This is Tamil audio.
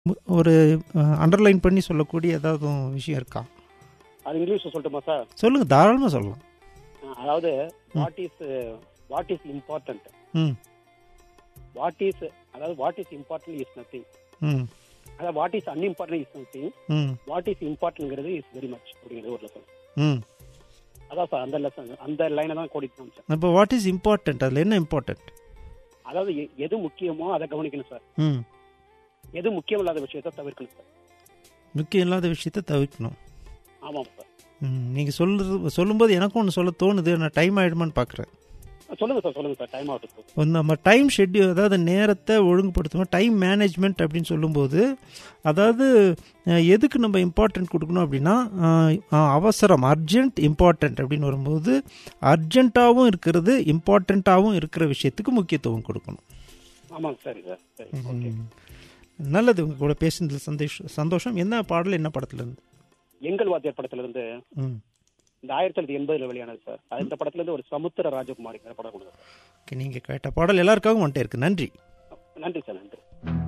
மு- ஒரு அண்டர்லைன் பண்ணி சொல்லக்கூடிய ஏதாவது விஷயம் இருக்கா அது இங்கிலீஷ்ல சொல்லட்டுமா சார் சொல்லுங்க தாராளமாக சொல்லலாம் அஹ் அதாவது what is what is important hmm what is அதாவது what is important is nothing hmm அதாவது what is unimportant is nothing hmm what is இம்பார்ட்டன்ட்ங்கிறது இஸ் வெரி மச் அப்படிங்கிறது ஒரு லெசன் ம் அதான் சார் அந்த லெசன் அந்த லைனை தான் கோடிக்கணும் சார் இப்போ வாட் இஸ் இம்பார்ட்டன்ட் அதில் என்ன இம்பார்ட்டன்ட் அதாவது எ- எது முக்கியமோ அதை கவனிக்கணும் சார் ம் எது முக்கியம் இல்லாத விஷயத்தை தவிர்க்கணும் சார் முக்கியம் இல்லாத விஷயத்த தவிர்க்கணும் ஆமாம் சார் ம் நீங்கள் சொல்லுறது சொல்லும்போது எனக்கும் ஒன்று சொல்ல தோணுது நான் டைம் ஆகிடுமான்னு பார்க்குறேன் சொல்லுங்க சார் சொல்லுங்க சார் டைம் ஆகட்டும் சார் ஒரு நம்ம டைம் ஷெட்யூல் அதாவது நேரத்தை ஒழுங்குபடுத்தணும் டைம் மேனேஜ்மெண்ட் அப்படின்னு சொல்லும்போது அதாவது அஹ், எதுக்கு நம்ம இம்பார்ட்டன்ட் கொடுக்கணும் அப்படின்னா அஹ், அஹ், அவசரம் அர்ஜென்ட் இம்பார்ட்டன்ட் அப்படின்னு வரும்போது அர்ஜென்ட்டாகவும் இருக்கிறது இம்பார்ட்டண்ட்டாகவும் இருக்கிற விஷயத்துக்கு முக்கியத்துவம் கொடுக்கணும் ஆமாங்க சரி சார் சரி ஓகே ம். நல்லது உங்க கூட பேசுனதுல சந்தோஷம் சந்தோஷம் என்ன பாடல் என்ன படத்துல இருந்து எங்கள் வாத்தியார் படத்துல இருந்து ம் இந்த ஆயிரத்தி தொள்ளாயிரத்தி எண்பதுல வெளியானது சார் அது இந்த படத்துல இருந்து ஒரு சமுத்திர ராஜகுமாரி படம் கொடுங்க சார் ஓகே நீங்கள் கேட்ட பாடல் எல்லாருக்காகவும் வந்துட்டே இருக்கு நன்றி நன்றி சார் நன்றி